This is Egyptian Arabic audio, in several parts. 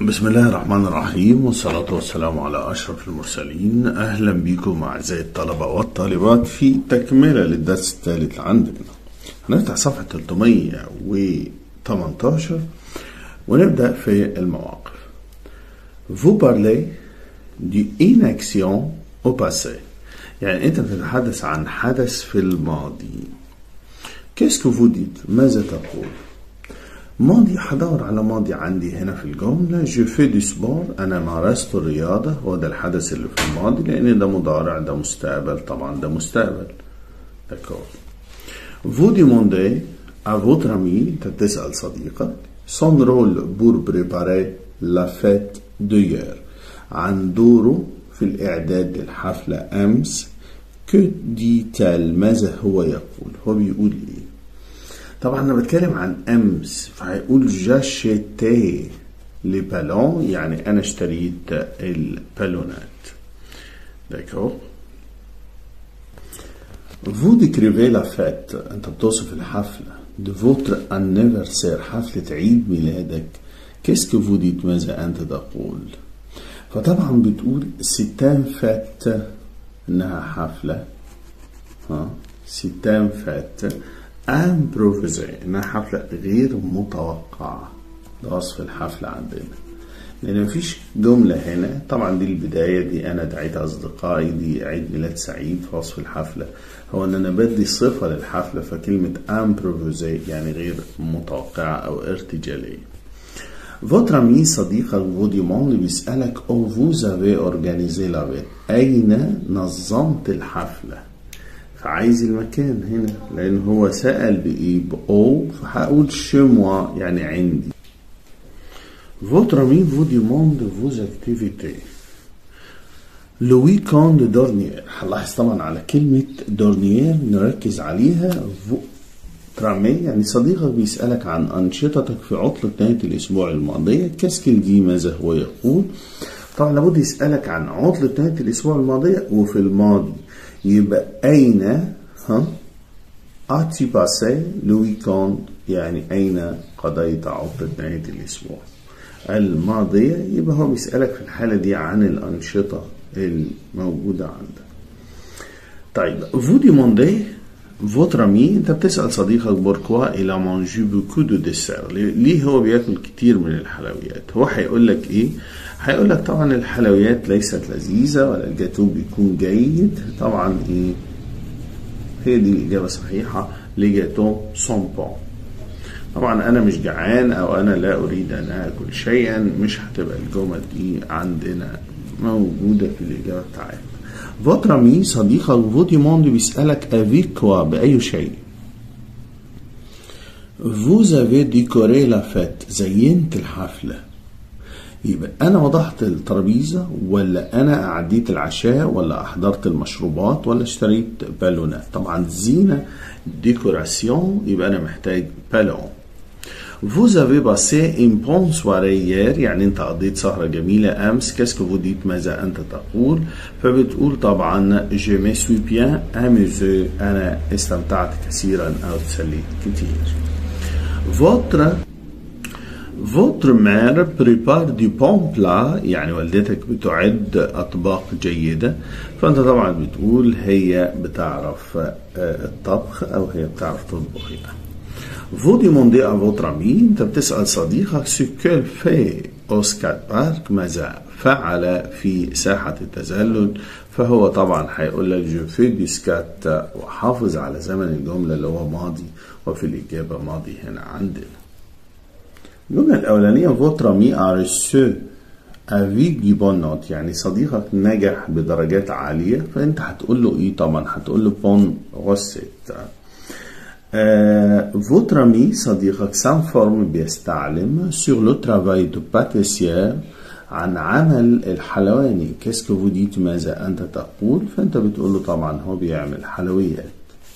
بسم الله الرحمن الرحيم والصلاة والسلام على أشرف المرسلين أهلا بكم أعزائي الطلبة والطالبات في تكملة للدرس الثالث عندنا هنفتح صفحة 318 ونبدأ في المواقف Vous parlez du inaction au passé يعني أنت بتتحدث عن حدث في الماضي Qu'est-ce que vous dites ماذا تقول ماضي هدور على ماضي عندي هنا في الجملة جو في دي سبور أنا مارست الرياضة هو ده الحدث اللي في الماضي لأن ده مضارع ده مستقبل طبعا ده مستقبل داكور Vous demandez à votre ami أنت بتسأل صديقك son rôle pour préparer la fête d'hier عن دوره في الإعداد للحفلة أمس que dit-elle ماذا هو يقول هو بيقول إيه طبعا انا بتكلم عن امس فهيقول جاشيتي لي بالون يعني انا اشتريت البالونات داكور Vous décrivez la fête انت بتوصف الحفلة de votre anniversaire حفلة عيد ميلادك qu'est-ce que vous dites ماذا انت تقول فطبعا بتقول ستان فات انها حفلة ها ستان فات امبروفيزي انها حفلة غير متوقعة ده وصف الحفلة عندنا لان مفيش جملة هنا طبعا دي البداية دي انا دعيت اصدقائي دي عيد ميلاد سعيد في وصف الحفلة هو ان انا بدي صفة للحفلة فكلمة امبروفيزي يعني غير متوقعة او ارتجالية Votre ami صديقك vous demande بيسألك أو vous avez organisé la fête أين نظمت الحفلة فعايز المكان هنا لان هو سأل بإيه بأو فهقول شموا يعني عندي Votre ami vous demande vos activités Le week-end dernier هنلاحظ طبعا على كلمة دورنيير نركز عليها ترامي يعني صديقك بيسألك عن أنشطتك في عطلة نهاية الأسبوع الماضية كاسكيل دي ماذا هو يقول طبعا لابد يسألك عن عطلة نهاية الأسبوع الماضية وفي الماضي يبقى أين ها أتي باسي لو ويكوند يعني أين قضيت عطلة نهاية الأسبوع الماضية يبقى هو بيسألك في الحالة دي عن الأنشطة الموجودة عندك طيب vous demandez votre ami انت بتسأل صديقك بوركوا الى مانجي بوكو دو ديسير ليه هو بياكل كتير من الحلويات هو هيقول لك ايه هيقول لك طبعا الحلويات ليست لذيذة ولا الجاتو بيكون جيد طبعا ايه هي دي الإجابة الصحيحة لجاتو سون بون طبعا أنا مش جعان أو أنا لا أريد أن آكل شيئا مش هتبقى الجمل دي عندنا موجودة في الإجابة بتاعتنا Votre ami صديقك vous demande بيسألك avec quoi بأي شيء Vous avez décoré la fête زينت الحفلة يبقى انا وضعت الترابيزه ولا انا اعديت العشاء ولا احضرت المشروبات ولا اشتريت بالونات طبعا زينه ديكوراسيون يبقى انا محتاج بالون Vous avez passé une bonne soirée hier يعني انت قضيت سهرة جميلة امس كاسكو vous dites ماذا انت تقول فبتقول طبعا je me suis bien amusé انا استمتعت كثيرا او تسليت كتير Votre Votre mère prépare du bon plat يعني والدتك بتعد أطباق جيدة فأنت طبعا بتقول هي بتعرف الطبخ أو هي بتعرف تطبخ يعني Vous demandez à votre ami أنت بتسأل صديقك ce qu'elle fait au skate park ماذا فعل في ساحة التزلج فهو طبعا هيقول لك جو في دي سكات وحافظ على زمن الجملة اللي هو ماضي وفي الإجابة ماضي هنا عندنا الجملة الأولانية votre ami a reçu avec du bon note يعني صديقك نجح بدرجات عالية فأنت هتقول له إيه طبعا هتقول له bon recette آه votre ami صديقك s'informe بيستعلم sur le travail de pâtissier عن عمل الحلواني qu'est-ce que vous dites ماذا أنت تقول فأنت بتقول له طبعا هو بيعمل حلويات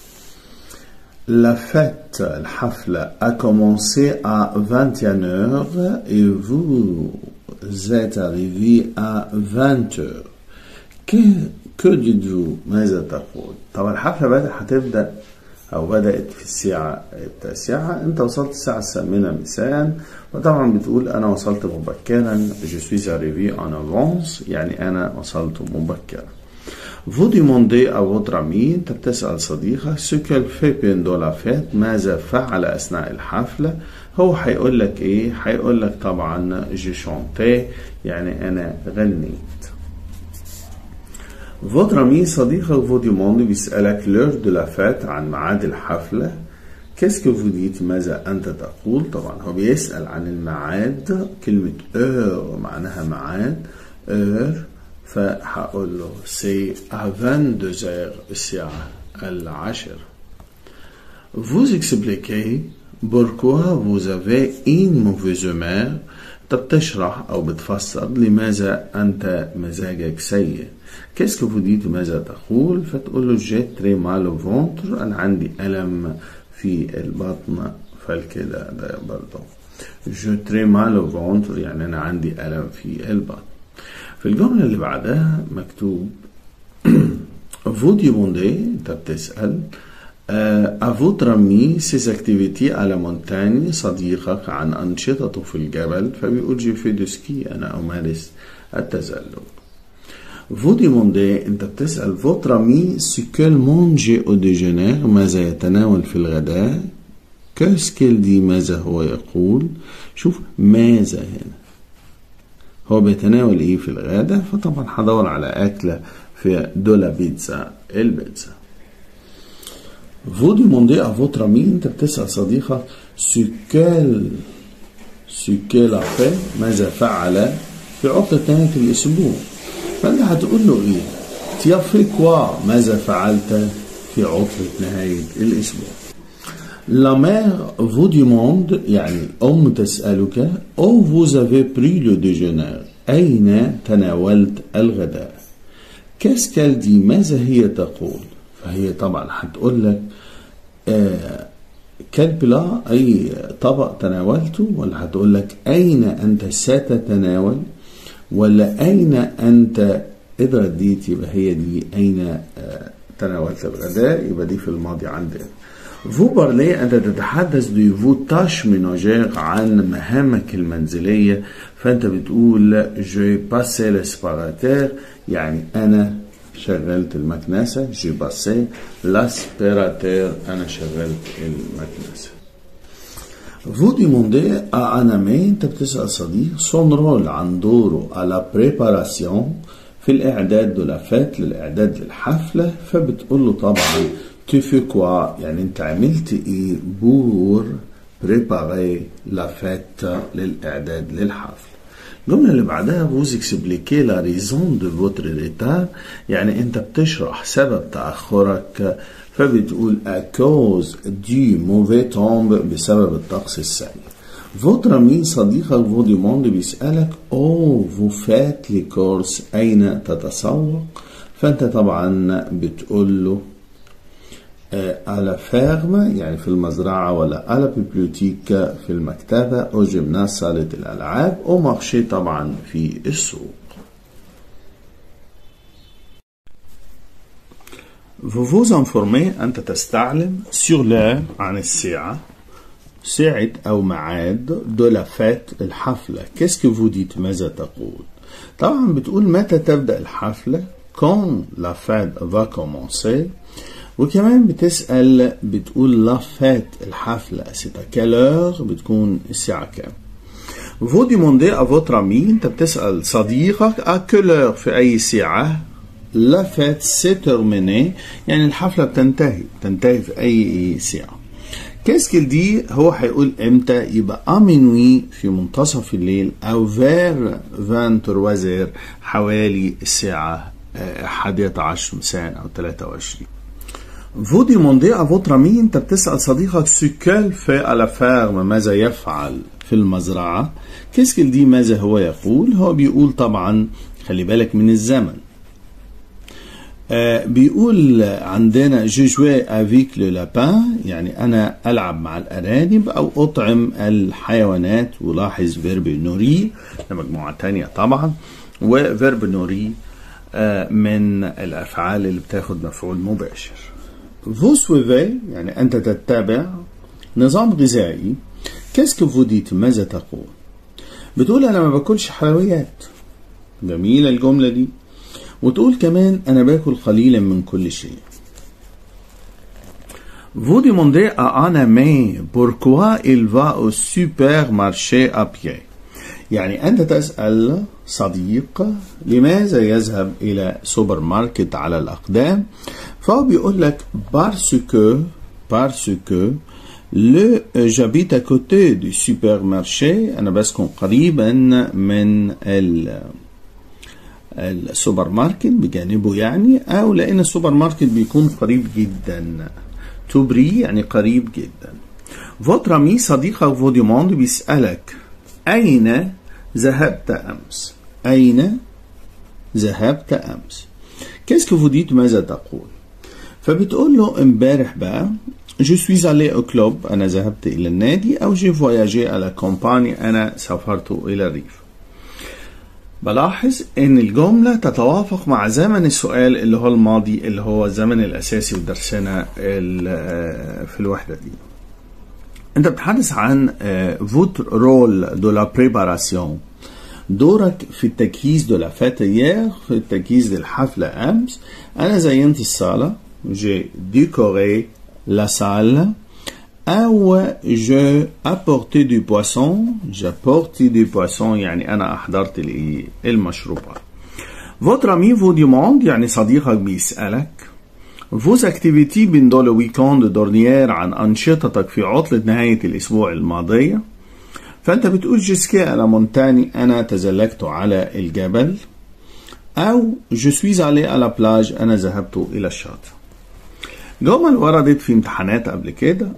La fête, الحفلة, a commencé à 21h et vous êtes arrivé à 20h. Que, que dites-vous? ماذا تقول؟ طبعا الحفلة بدأت هتبدأ أو بدأت في الساعة التاسعة أنت وصلت الساعة الثامنة مساء وطبعا بتقول أنا وصلت مبكرا je suis arrivé en avance يعني أنا وصلت مبكرا Vous demandez à votre ami أنت بتسأل صديقك ce qu'elle fait pendant la fête ماذا فعل أثناء الحفلة هو هيقول لك إيه هيقول لك طبعا je chantais يعني أنا غنيت Votre ami صديقك vous demande بيسألك l'heure de la fête عن ميعاد الحفلة Qu'est-ce que vous dites ماذا أنت تقول طبعا هو بيسأل عن الميعاد كلمة heure معناها ميعاد heure فهقول له سي à 22 heures الساعة العاشرة Vous expliquez pourquoi vous avez une mauvaise humeur طب بتشرح أو بتفسر لماذا أنت مزاجك سيء كيسك vous dites ماذا تقول فتقول له جي تري مال au ventre أنا عندي ألم في البطن فالكده ده برضه جو تري مال au ventre يعني أنا عندي ألم في البطن في الجملة اللي بعدها مكتوب vous demandez أنت بتسأل à votre ami ses activités à la montagne صديقك عن أنشطته في الجبل فبيقول جي في دوسكي أنا أمارس التزلج Vous demandez أنت بتسأل votre ami ce qu'elle mange au déjeuner ماذا يتناول في الغداء Qu'est-ce qu'elle dit ماذا هو يقول شوف ماذا هنا هو بيتناول ايه في الغداء فطبعا هدور على أكلة في دولا بيتزا البيتزا Vous demandez à votre ami أنت بتسأل صديقك ce qu'elle ce qu'elle a fait ماذا فعل في عطلة نهاية الأسبوع فأنت هتقول له إيه؟ تيا في كوا ماذا فعلت في عطلة نهاية الأسبوع La mère vous demande يعني أم تسألك أو vous avez pris le déjeuner أين تناولت الغداء Qu'est-ce qu'elle dit ماذا هي تقول فهي طبعا هتقول لك آه كل بلا أي طبق تناولته ولا هتقول لك أين أنت ستتناول ولا أين أنت إذا رديت يبقى هي دي أين آه تناولت الغداء يبقى دي في الماضي عندنا فو بارلي أنت تتحدث دو فو تاش مينوجير عن مهامك المنزلية فأنت بتقول جو باسي لاسباراتير يعني أنا شغلت المكنسة جي باسي لاسبيراتير أنا شغلت المكنسة Vous demandez à un ami أنت بتسأل صديق son rôle عن دوره على préparation في الإعداد دو لافات للإعداد للحفلة فبتقول له طبعا tu fais quoi يعني أنت عملت إيه pour préparer la fête للإعداد للحفلة الجملة اللي بعدها vous expliquez la raison de votre retard يعني أنت بتشرح سبب تأخرك فبتقول à cause du mauvais temps بسبب الطقس السيء Votre ami صديقك vous demande بيسألك أو vous faites les courses أين تتسوق فأنت طبعا بتقول له على فيرم يعني في المزرعة ولا على بيبليوتيك في المكتبة أو جيمناز صالة الألعاب أو مارشي طبعا في السوق Vous vous informez أنت تستعلم sur l'heure عن الساعة ساعة أو ميعاد دو لا فات الحفلة Qu'est-ce que vous dites ماذا تقول طبعا بتقول متى تبدأ الحفلة quand la fête va commencer وكمان بتسأل بتقول لا فات الحفلة سيتا كالور بتكون الساعة كام Vous demandez à votre ami أنت بتسأل صديقك à quelle heure في أي ساعة لا فات سي ترميني يعني الحفلة بتنتهي بتنتهي في أي ساعة كيس كيل دي هو هيقول امتى يبقى امينوي في منتصف الليل او فير 23 حوالي الساعة 11 مساء او 23 Vous demandez à votre ami أنت بتسأل صديقك ce qu'elle fait à la ferme ماذا يفعل في المزرعة qu'est-ce qu'il dit ماذا هو يقول هو بيقول طبعا خلي بالك من الزمن آه بيقول عندنا جو جوي افيك لو لابان يعني انا العب مع الارانب او اطعم الحيوانات ولاحظ فيرب نوري مجموعه تانية طبعا وفيرب نوري آه من الافعال اللي بتاخد مفعول مباشر vous suivez يعني أنت تتبع نظام غذائي qu'est-ce que vous dites ماذا تقول بتقول أنا ما باكلش حلويات جميلة الجملة دي وتقول كمان أنا باكل قليلا من كل شيء Vous demandez à un ami pourquoi il va au supermarché à pied. يعني أنت تسأل صديق لماذا يذهب إلى سوبر ماركت على الأقدام فهو بيقول لك parce que parce que le j'habite à côté du supermarché أنا بسكن قريبا من ال السوبر ماركت بجانبه يعني أو لأن السوبر ماركت بيكون قريب جدا توبري يعني قريب جدا votre ami صديقك vous demande بيسألك أين ذهبت أمس أين ذهبت أمس qu'est-ce que vous dites ماذا تقول فبتقول له امبارح بقى je suis allé au club أنا ذهبت إلى النادي أو j'ai voyagé à la campagne أنا سافرت إلى الريف بلاحظ ان الجملة تتوافق مع زمن السؤال اللي هو الماضي اللي هو الزمن الاساسي ودرسنا في الوحدة دي انت بتحدث عن فوت رول دو لا بريباراسيون دورك في التجهيز دو لا فات في التجهيز للحفلة امس انا زينت الصالة جي ديكوري لا سال أو je apporté du poisson j'apporte du poisson يعني أنا أحضرت المشروبات votre ami vous demande يعني صديقك بيسألك vos activités pendant le week-end dernier عن أنشطتك في عطلة نهاية الأسبوع الماضية فأنت بتقول جيسكي على مونتاني أنا تزلجت على الجبل أو je suis allé à la plage أنا ذهبت إلى الشاطئ جمل وردت في امتحانات قبل كده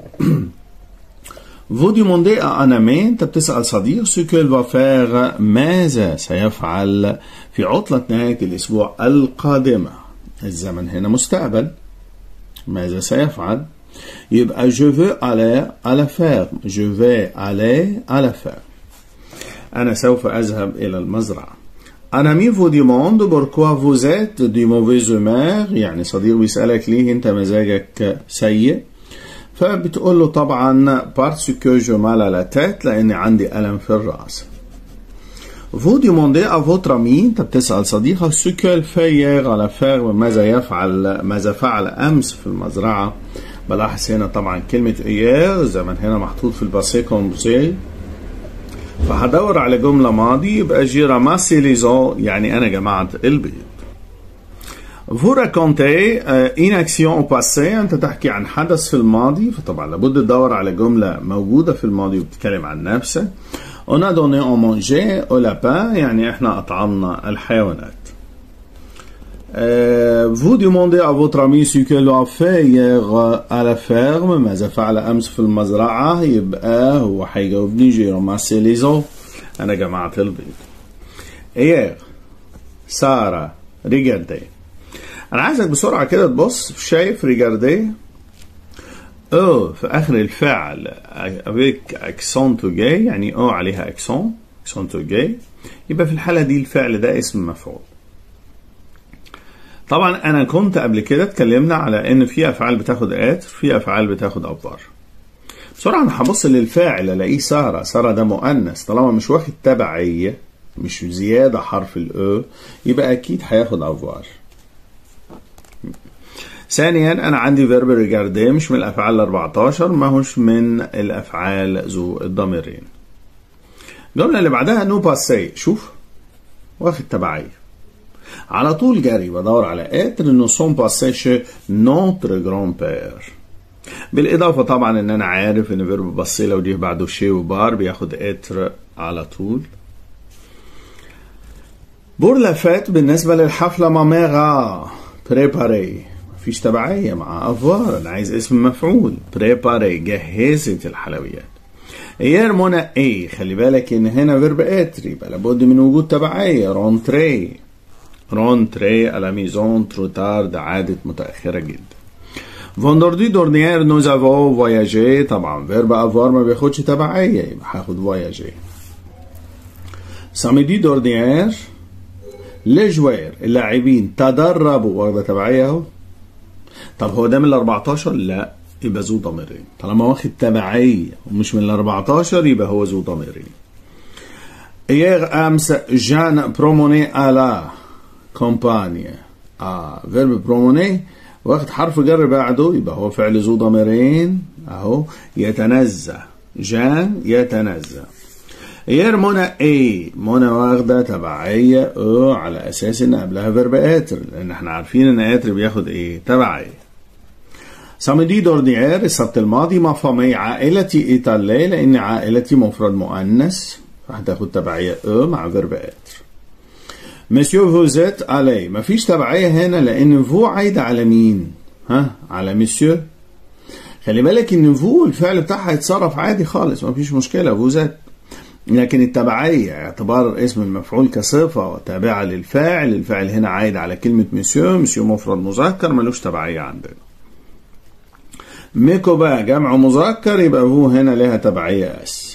Vous demandez à un ami أنت بتسأل صديق ce qu'il va faire ماذا سيفعل في عطلة نهاية الأسبوع القادمة الزمن هنا مستقبل ماذا سيفعل يبقى je veux aller à la ferme je vais aller à la ferme أنا سوف أذهب إلى المزرعة Un ami vous demande pourquoi vous êtes de mauvaise humeur يعني صديق بيسألك ليه انت مزاجك سيء فبتقول له طبعا parce que je mal à la tête لأني عندي ألم في الرأس Vous demandez à votre ami انت بتسأل صديقك ce qu'elle fait hier à la ferme ماذا يفعل ماذا فعل أمس في المزرعة بلاحظ هنا طبعا كلمة hier زمن هنا محطوط في الباسيه كومبوزي فهدور على جملة ماضي يبقى جي راماسي ليزون يعني أنا جمعت البيض. Vous racontez une action au passé أنت تحكي عن حدث في الماضي فطبعا لابد تدور على جملة موجودة في الماضي وبتتكلم عن نفسك. On a donné à manger au lapin يعني احنا أطعمنا الحيوانات. vous demandez à votre ami ce qu'il a fait hier à la ferme ماذا فعل أمس في المزرعة يبقى هو هيجاوبني جي رماسي ليزو أنا جمعت البيض hier سارة ريجاردي أنا عايزك بسرعة كده تبص شايف ريجاردي او في آخر الفعل avec accent جاي يعني او عليها accent accent جاي يبقى في الحالة دي الفعل ده اسم مفعول طبعا انا كنت قبل كده اتكلمنا على ان في افعال بتاخد ات في افعال بتاخد افار بسرعه انا هبص للفاعل الاقيه ساره ساره ده مؤنث طالما مش واخد تبعيه مش زياده حرف الاو يبقى اكيد هياخد افوار ثانيا انا عندي فيرب ريجاردي مش من الافعال ال 14 ما هوش من الافعال ذو الضميرين الجمله اللي بعدها نو باسي شوف واخد تبعيه على طول جري بدور على اتر نو سون باسي شي نوتر جران بير بالاضافه طبعا ان انا عارف ان فيرب بصي لو جه بعده شي وبار بياخد اتر على طول بور لافات بالنسبه للحفله ماميغا بريباري مفيش تبعيه مع افوار انا عايز اسم مفعول بريباري جهزت الحلويات اير منى ايه خلي بالك ان هنا فيرب اتر يبقى لابد من وجود تبعيه رونتري رونتري à la maison trop tard عادت متأخرة جدا فوندردي دورنيير نوز افو فواياجي طبعا فيرب افوار ما بياخدش تبعية يبقى هاخد فواياجي ساميدي دورنيير لي جوير اللاعبين تدربوا واخدة تبعية اهو طب هو ده من ال 14 لا يبقى ذو ضميرين طالما واخد تبعية ومش من ال 14 يبقى هو ذو ضميرين Hier أمس جان بروموني à la campagne آه فيرب بروموني واخد حرف جر بعده يبقى هو فعل ذو ضميرين اهو يتنزه جان يتنزه غير منى ايه منى واخده تبعيه او على اساس ان قبلها فيرب اتر لان احنا عارفين ان اتر بياخد ايه تبعيه سامدي دورديير السبت الماضي ما فمي عائلتي ايطالي لان عائلتي مفرد مؤنث هتاخد تبعيه او مع فيرب اتر مسيو فوزيت علي مفيش تبعيه هنا لان فو عايده على مين ها على مسيو خلي بالك ان فو الفعل بتاعها يتصرف عادي خالص مفيش مشكله فوزات لكن التبعية اعتبار اسم المفعول كصفة تابعة للفاعل الفاعل هنا عايد على كلمة مسيو مسيو مفرد مذكر ملوش تبعية عندنا ميكو بقى جمع مذكر يبقى فو هنا لها تبعية اس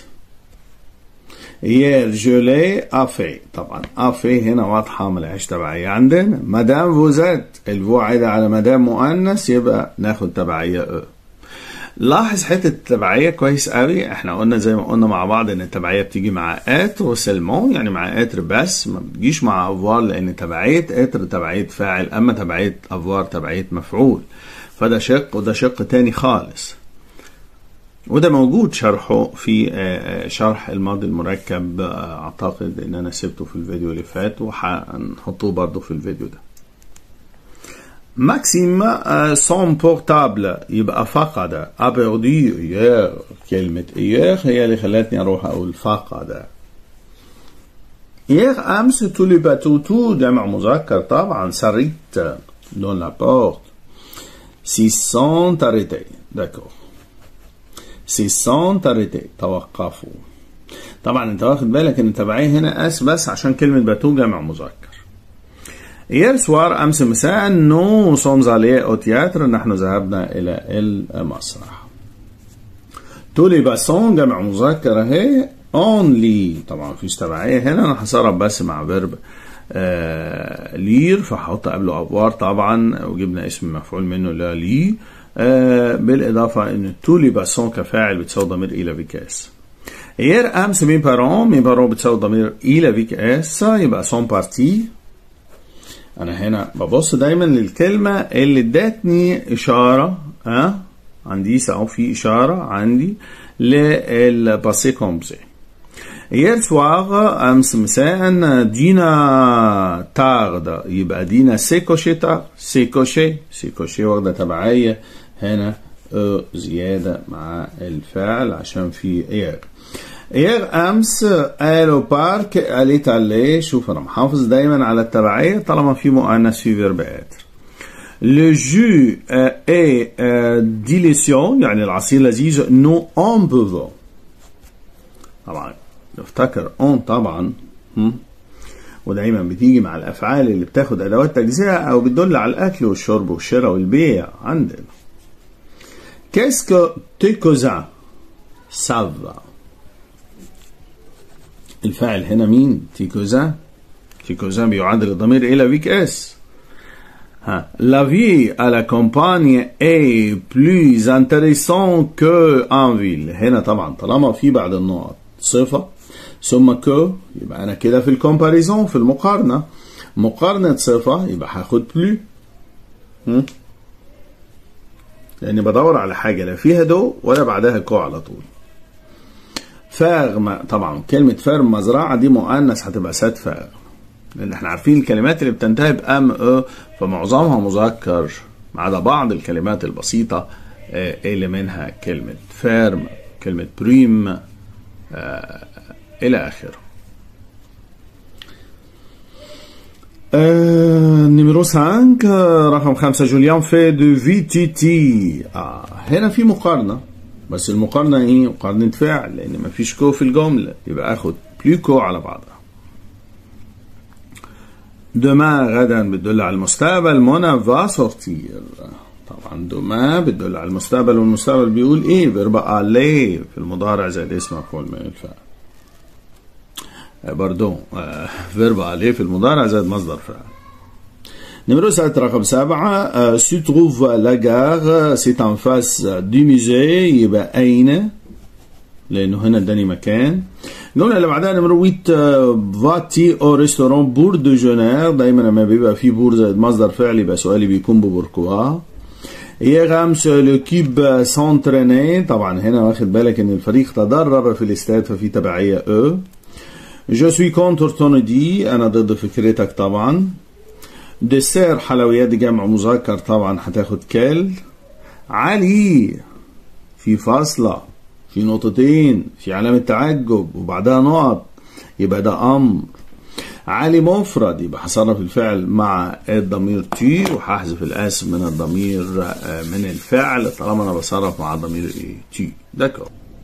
يير جولي افي طبعا افي هنا واضحة ملهاش تبعية عندنا مدام فوزات الفو عايدة على مدام مؤنث يبقى ناخد تبعية او لاحظ حته التبعيه كويس قوي احنا قلنا زي ما قلنا مع بعض ان التبعيه بتيجي مع اتر وسلمون يعني مع اتر بس ما بتجيش مع افوار لان تبعيه اتر تبعيه فاعل اما تبعيه افوار تبعيه مفعول فده شق وده شق تاني خالص وده موجود شرحه في شرح الماضي المركب اعتقد ان انا سبته في الفيديو اللي فات وهنحطه برضه في الفيديو ده ماكسيم سون بورتابل يبقى فقد ابردي يير كلمة يير هي اللي خلتني اروح اقول فقد يير امس تو لي باتو تو جمع مذكر طبعا سريت دون لا بورت 600 arrêtés d'accord 600 arrêtés توقفوا طبعا انت واخد بالك ان التبعيه هنا اس بس عشان كلمة باتو جمع مذكر Hier soir أمس مساء nous sommes allés au théâtre نحن ذهبنا إلى المسرح. تولي باسون جمع مذكر اهي only طبعا مفيش تبعية هنا أنا هصرف بس مع فيرب آه لير فهحط قبله أبوار طبعا وجبنا اسم مفعول منه لا لي آه بالإضافة إن تولي باسون كفاعل بتساوي ضمير إلى فيكاس. Hier أمس مين بارون مين بارون بتساوي ضمير إلى فيكاس يبقى سون بارتي انا هنا ببص دايما للكلمه اللي ادتني اشاره ها أه؟ عندي اهو في اشاره عندي للباسي كومبسي Hier soir امس مساء دينا تارد يبقى دينا سيكوشي تار سيكوشي سيكوشي واخده تبعيه هنا زياده مع الفعل عشان في اير اير امس الو بارك قالت عليه شوف انا محافظ دايما على التبعيه طالما في مؤنث في فيرب اتر لو جو اي ديليسيون يعني العصير لذيذ نو اون بوفون طبعا نفتكر اون طبعا ودايما بتيجي مع الافعال اللي بتاخد ادوات تجزئه او بتدل على الاكل والشرب والشراء والبيع عندنا كيسكو تيكوزا سافا الفاعل هنا مين تيكوزا تيكوزا بيعادل الضمير الى فيك اس ها la vie à la campagne est plus intéressante que en ville هنا طبعا طالما في بعد النقط صفة ثم كو يبقى انا كده في الكومباريزون في المقارنة مقارنة صفة يبقى هاخد بلو لاني بدور على حاجة لا فيها دو ولا بعدها كو على طول فاغم طبعا كلمة فارم مزرعة دي مؤنث هتبقى سات فاغم لأن احنا عارفين الكلمات اللي بتنتهي بأم أو فمعظمها مذكر ما عدا بعض الكلمات البسيطة اللي منها كلمة فارم كلمة بريم إلى آخره نمرو 5 رقم 5 جوليان في دو في تي تي آه هنا في مقارنة بس المقارنة ايه؟ مقارنة فعل لأن مفيش كو في الجملة يبقى آخد بلو كو على بعضها. دوما غدا بتدل على المستقبل منى فا سورتير طبعا دوما بتدل على المستقبل والمستقبل بيقول ايه؟ فيرب الي في المضارع زائد اسم مفعول من الفعل. باردون فيرب الي في المضارع زائد مصدر فعل. Numéro 7 رقم 7 se trouve la gare c'est en face du musée يبقى أين لأنه هنا اداني مكان الجملة اللي بعدها نمرو 8 فاتي او ريستورون بور دو جونير دايما لما بيبقى في بور زائد مصدر فعل يبقى سؤالي بيكون ببوركوا Hier امس لو كيب سونتريني طبعا هنا واخد بالك ان الفريق تدرب في الاستاد ففي تبعية او جو سوي كونتر تون دي انا ضد فكرتك طبعا ديسير حلويات جمع مذكر طبعا هتاخد كال علي في فاصلة في نقطتين في علامة تعجب وبعدها نقط يبقى ده أمر علي مفرد يبقى هصرف الفعل مع الضمير تي وهحذف الاسم من الضمير من الفعل طالما انا بصرف مع الضمير ايه تي داكو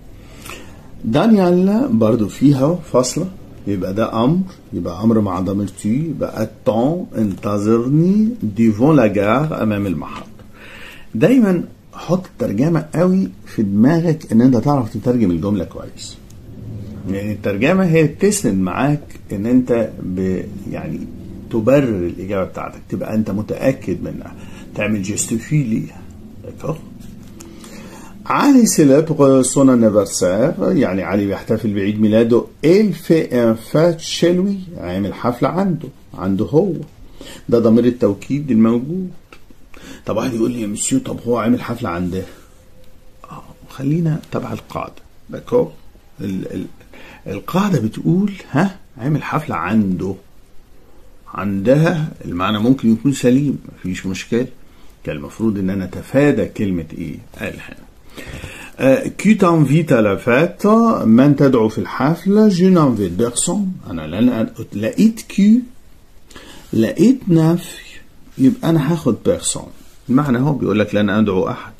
دانيال برضو فيها فاصلة يبقى ده امر يبقى امر مع ضمير تي يبقى اتون انتظرني ديفون لا جار امام المحطة دايما حط الترجمة قوي في دماغك ان انت تعرف تترجم الجملة كويس يعني الترجمة هي بتسند معاك ان انت ب يعني تبرر الاجابة بتاعتك تبقى انت متأكد منها تعمل جستيفي ليها d'accord علي célèbre son anniversaire يعني علي بيحتفل بعيد ميلاده il fait un fête chez lui عامل حفلة عنده عنده هو ده ضمير التوكيد الموجود طب واحد يقول لي يا مسيو طب هو عامل حفلة عنده اه خلينا تبع القاعدة d'accord ال ال القاعدة بتقول ها عامل حفلة عنده عندها المعنى ممكن يكون سليم مفيش مشكلة كان المفروض ان انا اتفادى كلمة ايه قال هنا كي تنفيت على فات من تدعو في الحفلة جو نانفيت بيرسون انا لن لقيت كي لقيت نفي يبقى انا هاخد بيرسون المعنى هو بيقول لك لن ادعو احد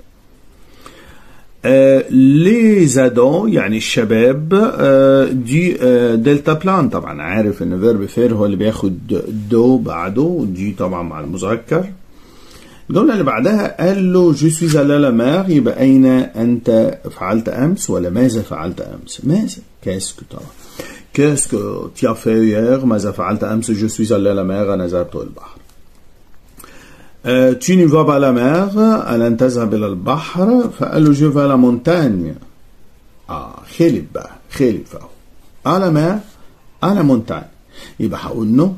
لي زادون يعني الشباب دي دلتا بلان طبعا عارف ان فيرب فير هو اللي بياخد دو بعده ودي طبعا مع المذكر الجمله اللي بعدها قال له جو سويز على لا مير يبقى اين انت فعلت امس ولا ماذا فعلت امس ماذا كاسكو طبعا كاسكو تيا في ماذا فعلت امس جو سويز على لا مير انا ذهبت البحر Euh, tu ne vas pas à la mer ألن تذهب إلى البحر فقال له جو لا مونتانيا آه خلب بقى خلب فهو على ما على مونتانيا يبقى هقول نو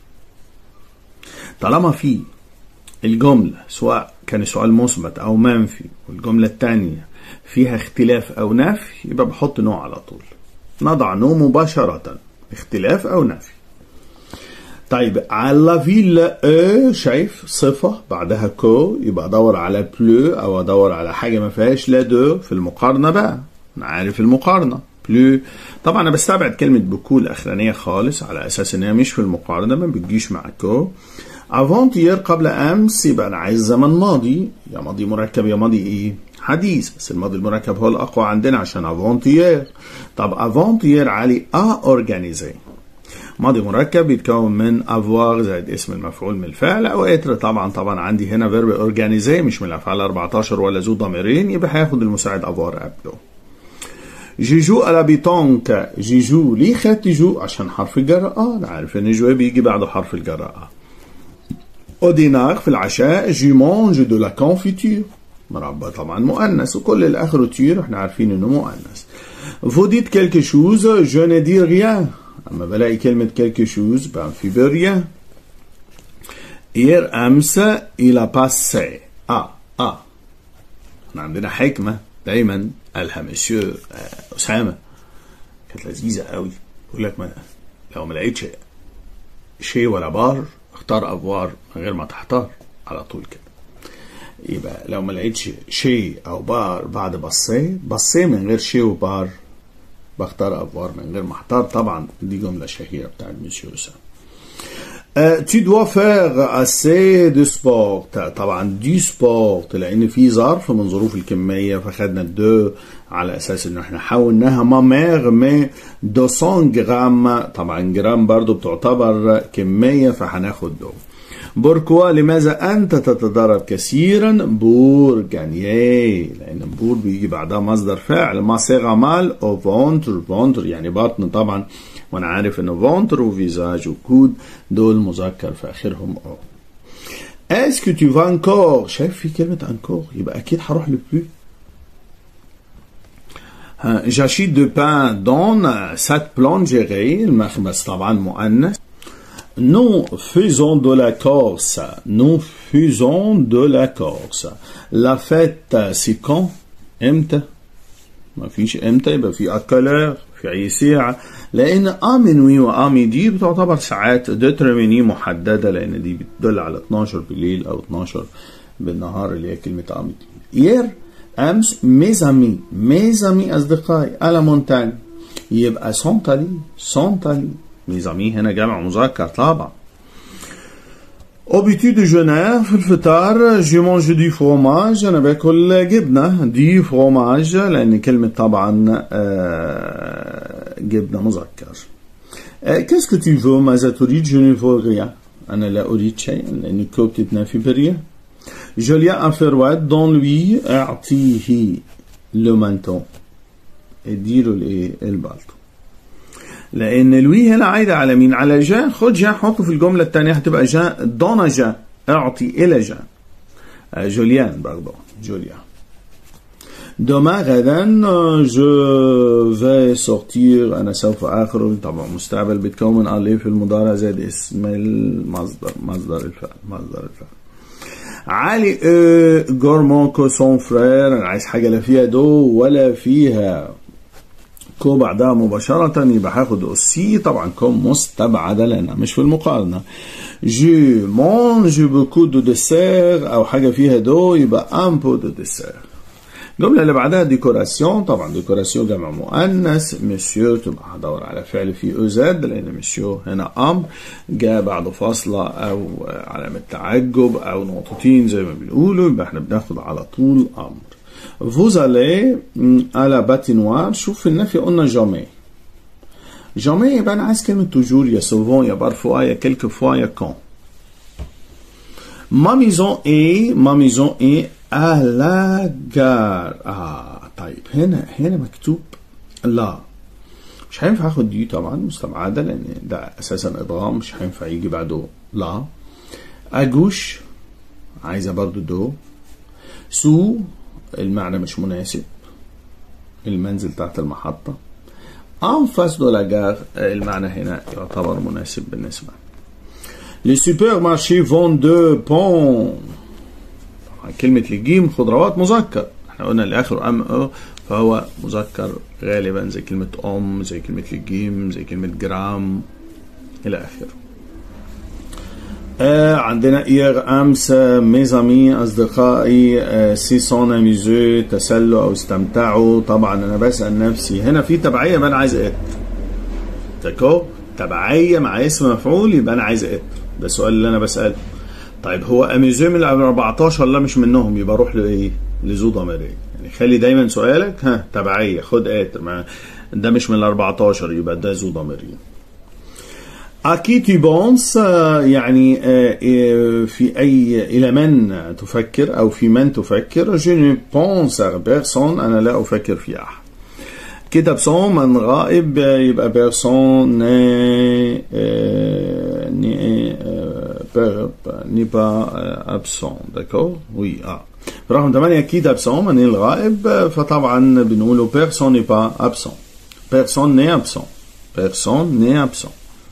طالما في الجملة سواء كان سؤال مثبت أو منفي والجملة الثانية فيها اختلاف أو نفي يبقى بحط نو على طول نضع نو مباشرة اختلاف أو نفي طيب على فيل او شايف صفة بعدها كو يبقى ادور على بلو او ادور على حاجة ما فيهاش لا دو في المقارنة بقى انا عارف المقارنة بلو طبعا انا بستبعد كلمة بكو الاخرانية خالص على اساس انها مش في المقارنة ما بتجيش مع كو افونتير قبل امس يبقى انا عايز زمن ماضي يا ماضي مركب يا ماضي ايه حديث بس الماضي المركب هو الاقوى عندنا عشان افونتير طب افونتير علي ا اورجانيزي ماضي مركب بيتكون من افوار زائد اسم المفعول من الفعل او اتر طبعا طبعا عندي هنا فيرب اورجانيزي مش من الافعال 14 ولا ذو ضميرين يبقى هياخد المساعد افوار قبله جيجو على بيتونك جيجو ليه خدت جو عشان حرف الجر اه انا عارف ان جو بيجي بعده حرف الجر اه اودينار في العشاء جي مونج دو لا كونفيتور مربى طبعا مؤنث وكل اللي اخره تير احنا عارفين انه مؤنث Vous dites quelque chose, je ne dis rien. اما بلاقي كلمة quelque chose بنفي بريان hier امس il a passé اه اه احنا عندنا حكمة دايما قالها مسيو اسامة كانت لذيذة قوي يقول لك ما لو ما لقيتش شيء ولا بار اختار افوار من غير ما تحتار على طول كده يبقى لو ما لقيتش شيء او بار بعد بصيه بصيه من غير شيء وبار بختار افوار من غير ما احتار طبعا دي جمله شهيره بتاعت مسيو اسامه tu dois faire assez de sport طبعا دي سبورت لان في ظرف من ظروف الكميه فخدنا الدو على اساس ان احنا حولناها ما مير مي 200 جرام طبعا جرام برضو بتعتبر كميه فهناخد دو بوركوا لماذا انت تتدرب كثيرا بور جانيي لان بور بيجي بعدها مصدر فعل ما صيغه مال او فونتر فونتر يعني بطن طبعا وانا عارف ان فونتر وفيزاج وكود دول مذكر في اخرهم او Est-ce que tu vas encore شايف في كلمة encore يبقى أكيد هروح لبلو J'achète de pain dans cette boulangerie المخبز طبعا مؤنث Nous faisons de la Corse. Nous faisons de la Corse. La fête, c'est quand امتى؟ ما فيش امتى يبقى في اكلر في اي ساعة لان امينوي وامي دي بتعتبر ساعات ديترميني محددة لان دي بتدل على 12 بالليل او 12 بالنهار اللي هي كلمة امي يير امس ميزامي ميزامي اصدقائي على مونتاني يبقى سونتالي سونتالي ميزامي هنا جمع مذكر طبعا Au petit déjeuner في الفطار جو مانج دي فروماج انا باكل جبنه دي فروماج لان كلمه طبعا آه، جبنه مذكر كاسكو tu veux ماذا تريد je ne veux rien انا لا اريد شيئا لان كو بتتنافي بريا جوليا افرواد دون لوي اعطيه لو مانتون اديله الايه البالطو لان لوي هنا عايده على مين على جا خد جا حطه في الجمله الثانيه هتبقى جا دون جا اعطي الى جا آه، جوليان باردون جوليان Demain غدا جو في سورتير انا سوف اخرج طبعا مستقبل بيتكون من الف في المضارع زائد اسم المصدر مصدر الفعل مصدر الفعل علي اه جورمون كو سون فرير انا عايز حاجه لا فيها دو ولا فيها كو بعدها مباشرة يبقى هاخد أوسي طبعا كو مستبعدة لأنها مش في المقارنة جو مونج بوكو دو ديسير أو حاجة فيها دو يبقى أن بو دو ديسير الجملة اللي بعدها ديكوراسيون طبعا ديكوراسيون جمع مؤنث مسيو تبقى هدور على فعل فيه او زد لأن مسيو هنا أمر جاء بعد فاصلة أو علامة تعجب أو نقطتين زي ما بنقولوا يبقى احنا بناخد على طول أمر Vous allez à la patinoire شوف في النفي قلنا jamais jamais يبقى أنا عايز كلمة toujours يا souvent يا parfois يا quelquefois يا quand Ma maison est ma maison est à la gare آه طيب هنا هنا مكتوب لا مش هينفع اخد دي طبعا مستبعدة لأن ده أساسا إدغام مش هينفع يجي بعده لا أجوش عايزة برضو دو سو المعنى مش مناسب المنزل تحت المحطة en face de la gare المعنى هنا يعتبر مناسب بالنسبة Les supermarchés vendent de pont كلمة الجيم خضروات مذكر احنا قلنا اللي اخره ام او فهو مذكر غالبا زي كلمة ام زي كلمة الجيم زي كلمة جرام الى اخره آه عندنا إير أمس ميزامي أصدقائي آه سي سون أميزو تسلوا أو استمتعوا طبعا أنا بسأل نفسي هنا في تبعية يبقى أنا عايز إت تاكو تبعية مع اسم مفعول يبقى أنا عايز إت ده السؤال اللي أنا بسأله طيب هو أميزو من ال 14 لا مش منهم يبقى روح لإيه؟ لذو ضميرية يعني خلي دايما سؤالك ها تبعية خد إت ده مش من ال 14 يبقى ده ذو ضميرية أكي tu penses يعني في أي إلى من تفكر أو في من تفكر je ne pense à personne أنا لا أفكر في أحد كده بسون من غائب يبقى بيرسون ني ني ني با ابسون داكور وي اه رقم 8 اكيد ابسون من الغائب فطبعا بنقوله بيرسون ني با ابسون بيرسون ني ابسون بيرسون ني ابسون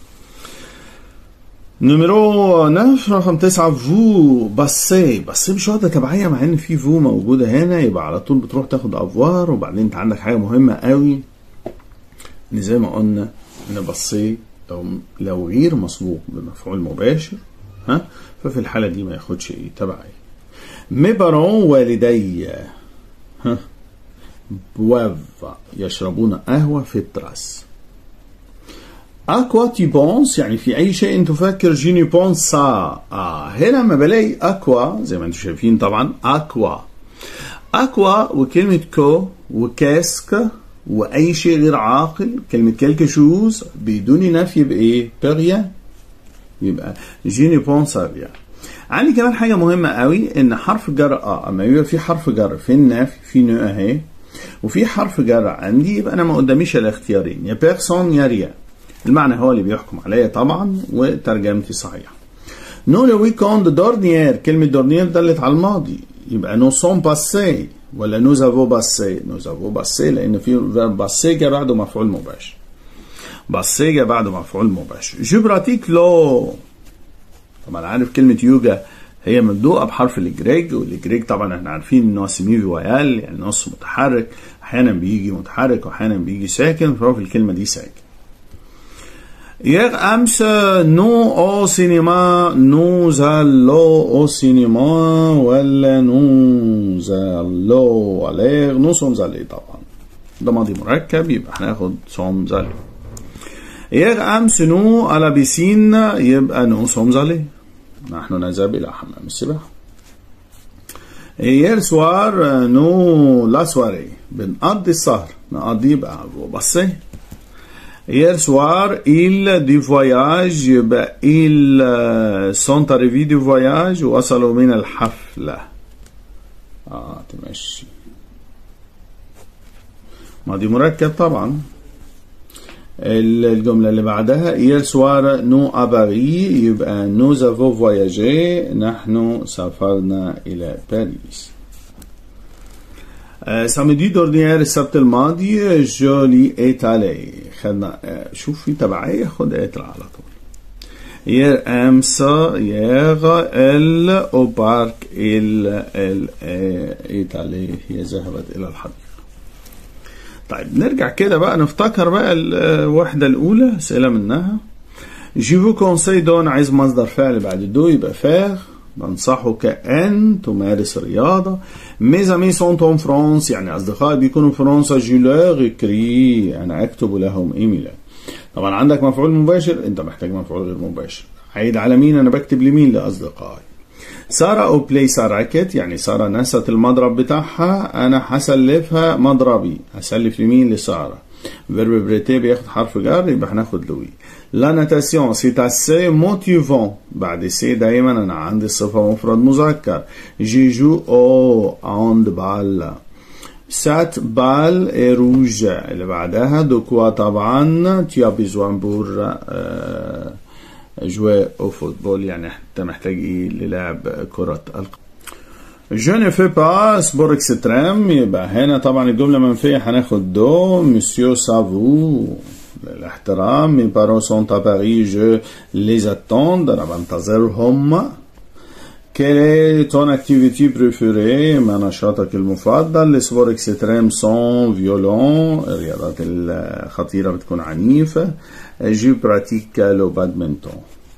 نمرو 9 رقم 9 فو باسي باسي مش واخده تبعيه مع ان في فو موجوده هنا يبقى على طول بتروح تاخد افوار وبعدين انت عندك حاجه مهمه قوي ان زي ما قلنا ان باسي لو لو غير مسبوق بمفعول مباشر ها ففي الحاله دي ما ياخدش ايه تبعيه مي بارون والدي ها بوافا يشربون قهوه في التراس اكوا تي بونس يعني في اي شيء تفكر جيني بونسا آه هنا ما بلاقي اكوا زي ما انتم شايفين طبعا اكوا اكوا وكلمة كو وكاسك واي شيء غير عاقل كلمة كلك شوز بدون نفي بايه بريا يبقى جيني بونسا بيا عندي كمان حاجة مهمة قوي ان حرف جر اه اما يبقى في حرف جر في النفي في نو اهي وفي حرف جر عندي يبقى انا ما قداميش الاختيارين يا بيرسون يا ريا المعنى هو اللي بيحكم عليا طبعا وترجمتي صحيحة نو لو ويكوند دورنيير كلمة دورنيير دلت على الماضي يبقى نو سون باسي ولا نو زافو باسي نو زافو باسي لأن في فيرب باسي جا بعده مفعول مباشر باسي جا بعده مفعول مباشر جو براتيك لو طبعا عارف كلمة يوجا هي مبدوءة بحرف الجريج والجريج طبعا احنا عارفين ان هو سيمي فويال يعني نص متحرك احيانا بيجي متحرك واحيانا بيجي ساكن فهو في الكلمة دي ساكن Hier امس nous au cinéma nous allons au cinéma ولا nous allons aller nous sommes allés طبعا ده ماضي مركب يبقى هناخد sommes allés Hier امس nous à la piscine يبقى nous sommes allés نحن نذهب إلى حمام السباحة Hier soir nous la soirée بنقضي السهر نقضي يبقى بصي Hier soir, ils du voyage يبقى ils sont arrivés du voyage وصلوا من الحفلة. اه تمشي. ماضي مركب طبعا. الجملة اللي بعدها hier soir nous à Paris يبقى nous avons voyagé نحن سافرنا إلى باريس. سامدي دورنيير السبت الماضي جولي ايتالي خدنا شوف في تبعية خد ايتال على طول يير امس يير ال او بارك ال ال ايتالي هي ذهبت الى الحديقة طيب نرجع كده بقى نفتكر بقى الوحدة الأولى أسئلة منها جيفو كونسي دون عايز مصدر فعل بعد دو يبقى فاغ بنصحك أن تمارس الرياضة ميز امي سونت اون فرانس يعني أصدقائي بيكونوا في فرنسا جو لور اكري أنا أكتب لهم إيميلا طبعا عندك مفعول مباشر أنت محتاج مفعول غير مباشر عيد على مين أنا بكتب لمين لأصدقائي سارة أو بلاي راكت يعني سارة نست المضرب بتاعها أنا هسلفها مضربي هسلف لمين لسارة فيرب بريتي بياخد حرف جر يبقى هناخد لوي لا ناتاسيون سي اسي موتيفون بعد سي دايما انا عندي الصفة مفرد مذكر جي جو او هاند بال سات بال اي روج اللي بعدها دو كوا طبعا تي بيزوان بور جوا او فوتبول يعني انت محتاج ايه للعب كرة القدم جو ne fais pas sport extrême يبقى هنا طبعا الجملة منفية هناخد دو مسيو سافو الاحترام mes parents sont à Paris je les attends أنا بنتظرهم Quelle est ton activité préférée ما نشاطك المفضل السبور اكستريم سون فيولون الرياضات الخطيرة بتكون عنيفة جو براتيك لو بادمنتون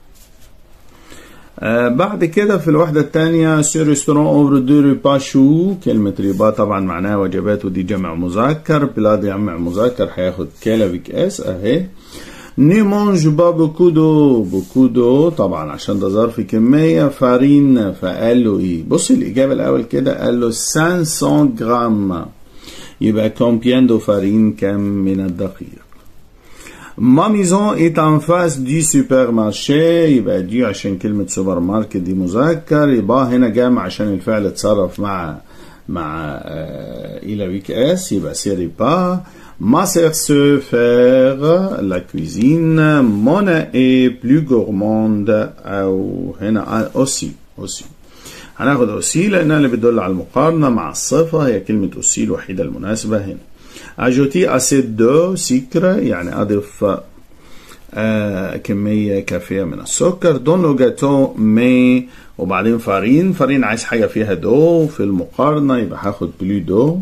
آه بعد كده في الوحدة الثانية سي ريستورون اوفر دو ريبا شو كلمة ريبا طبعا معناها وجبات ودي جمع مذكر بلا جمع مذكر هياخد كلافيك اس اهي ني مونج با بوكو دو بوكو دو طبعا عشان ده ظرف كمية فارين فقال له ايه بص الإجابة الأول كده قال له 500 جرام يبقى كومبيان دو فارين كم من الدقيق ما ميزون est en face du supermarché يبقى دي عشان كلمة سوبر ماركت دي مذكر يبقى هنا جامع عشان الفعل اتصرف مع مع إلى ويك اس يبقى سيري با ما sœur se faire la cuisine Mona est plus gourmande أو هنا aussi aussi هناخد أوسي لأنها اللي بتدل على المقارنة مع الصفة هي كلمة أوسي الوحيدة المناسبة هنا ajouter assez de sucre يعني أضف آه كمية كافية من السكر دون لو جاتو مي وبعدين فارين فارين عايز حاجة فيها دو في المقارنة يبقى هاخد بلو دو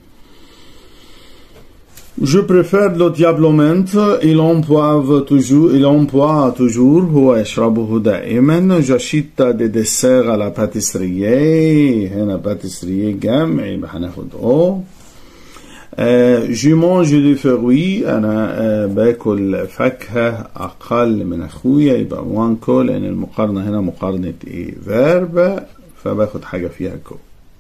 Je préfère le diablement il emploie toujours il emploie toujours هو يشربه دائما j'achète des desserts à la pâtisserie هنا pâtisserie جمع يبقى هناخد او جو مانج دي فروي انا باكل فاكهه اقل من اخويا يبقى وان كو لان المقارنه هنا مقارنه ايه فيرب فباخد حاجه فيها كو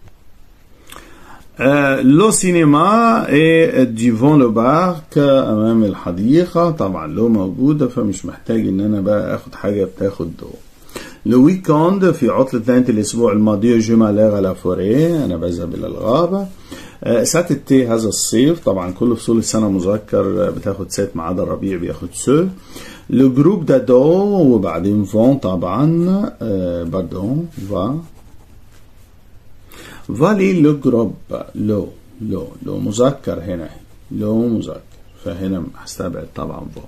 لو سينما اي ديفون لو بارك امام الحديقه طبعا لو موجوده فمش محتاج ان انا بقى اخد حاجه بتاخد دو لو ويكاند في عطلة نهاية الأسبوع الماضية جو مالير على فوري أنا بذهب إلى الغابة سات التي هذا الصيف طبعا كل فصول السنة مذكر بتاخد سات ما عدا الربيع بياخد سو لو جروب دادو وبعدين فون طبعا آه باردون فا فالي لو جروب لو لو لو مذكر هنا لو مذكر فهنا هستبعد طبعا فون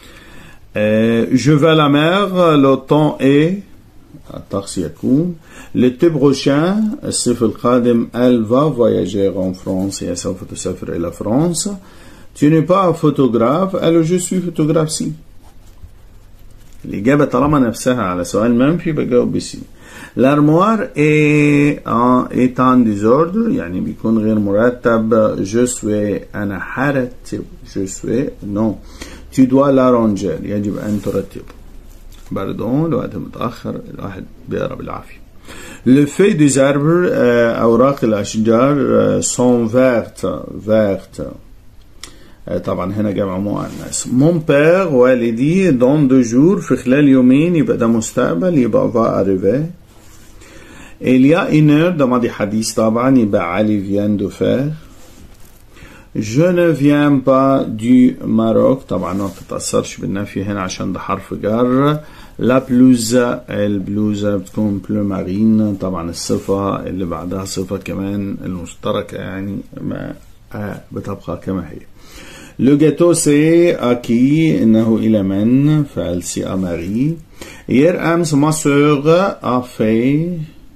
je vais à la mer le temps est الطقس يكون l'été prochain الصيف القادم elle va voyager en France هي سوف تسافر إلى فرنسا tu n'es pas photographe alors je suis photographe si الإجابة طالما نفسها على سؤال منفي بجاوب بسي l'armoire est en est en désordre يعني بيكون غير مرتب je suis أنا حرتب je suis non tu dois l'arranger يجب أن ترتبه باردون الوقت متأخر الواحد بيقرا بالعافية Le feuille des arbres أوراق الأشجار sont vertes vertes طبعا هنا جمع مؤنث mon père والدي dans deux jours في خلال يومين يبقى ده مستقبل يبقى va arriver il y a une heure ده ماضي حديث طبعا يبقى علي vient de faire Je ne viens pas du Maroc طبعا ما بتتأثرش بالنفي هنا عشان ده حرف جر لا بلوزة البلوزة بتكون بلو مارين طبعا الصفة اللي بعدها صفة كمان المشتركة يعني ما بتبقى كما هي لو جاتو سي أكي إنه إلى من فعل سي أماري يير أمس ما سوغ أفي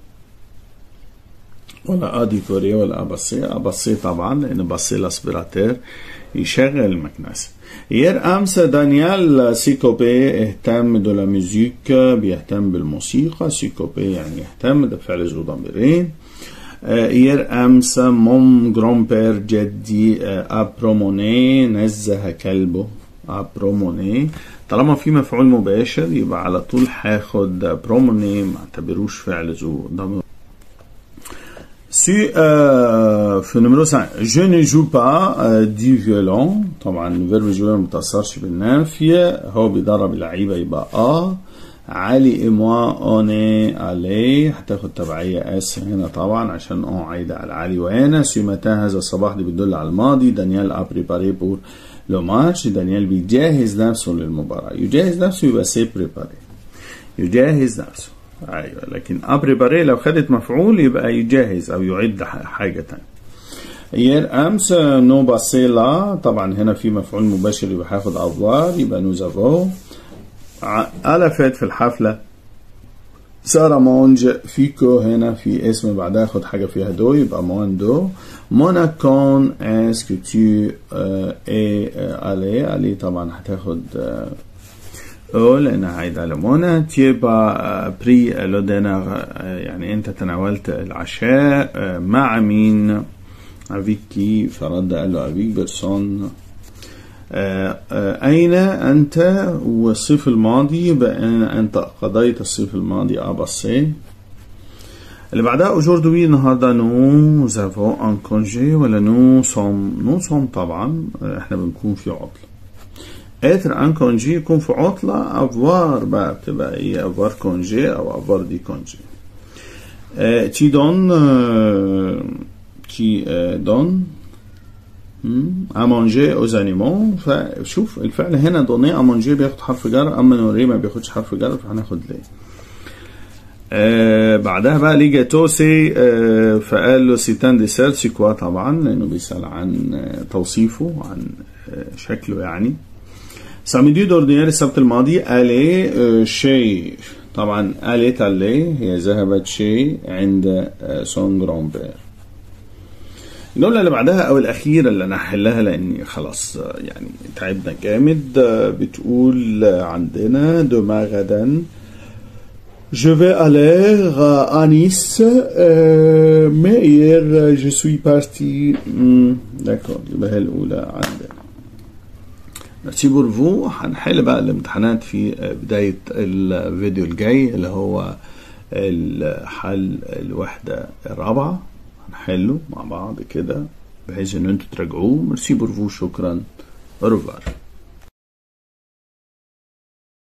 ولا اديكوري ولا ابصي ابصي طبعا لان بصي الاسبراتير يشغل المكنسه يير امس دانيال سيكوبي اهتم دو لا ميوزيك بيهتم بالموسيقى سيكوبي يعني يهتم ده فعل ذو ضميرين يير امس موم جرون بير جدي ابروموني نزه كلبه ابروموني طالما في مفعول مباشر يبقى على طول هاخد بروموني ما اعتبروش فعل ذو ضمير Si euh, في نمرو 5 je ne joue pas euh, du violon طبعا فيرب جوي ما بتأثرش بالنافية هو بيدرب اللعيبة يبقى اه علي اموا اوني علي هتاخد تبعية اس هنا طبعا عشان اه عايدة على علي وانا سيمتا هذا الصباح دي بتدل على الماضي دانيال ابريباري بور لو ماتش دانيال بيجهز نفسه للمباراة يجهز نفسه يبقى سي بريباري يجهز نفسه ايوه لكن ابريباري لو خدت مفعول يبقى يجهز او يعد حاجه تانية يير امس نو باسيلا طبعا هنا في مفعول مباشر يبقى هاخد افوار يبقى نوزافو الفت في الحفله سارة مونج فيكو هنا في اسم بعدها خد حاجة فيها دو يبقى مون دو مونا كون اسكو تو اي الي الي طبعا هتاخد او لانها عايدة على منى تيبا بري لو دينر يعني انت تناولت العشاء مع مين افيكي فرد قال له افيك بيرسون أين أنت والصيف الماضي يبقى أنت قضيت الصيف الماضي أبصي اللي بعدها أوجوردوي النهارده نو زافو ان كونجي ولا نو صوم نو صوم طبعا احنا بنكون في عطلة اتر ان كونجي يكون في عطلة افوار بقى بتبقى ايه افوار كونجي او افوار دي كونجي اه تي دون اه تي اه دون امونجي اوز انيمون فشوف الفعل هنا دوني امونجي بياخد حرف جر اما نوري ما بياخدش حرف جر فهناخد ليه آه بعدها بقى ليه جاتوسي آه فقال له سيتان ديسير سي كوا طبعا لانه بيسال عن آه توصيفه عن آه شكله يعني ساميدي دوردينير السبت الماضي الي آه شي طبعا اليت الي هي ذهبت شي عند آه سون جرون بير الجملة اللي بعدها أو الأخيرة اللي أنا هحلها لأني خلاص يعني تعبنا جامد بتقول عندنا دوما غدا Je vais aller à Nice, euh, mais hier je suis parti. D'accord, يبقى هي الأولى عندنا. ميرسي بورفو هنحل بقى الامتحانات في بداية الفيديو الجاي اللي هو الحل الوحدة الرابعة هنحله مع بعض كده بحيث ان انتوا تراجعوه ميرسي بورفو شكرا اوروفار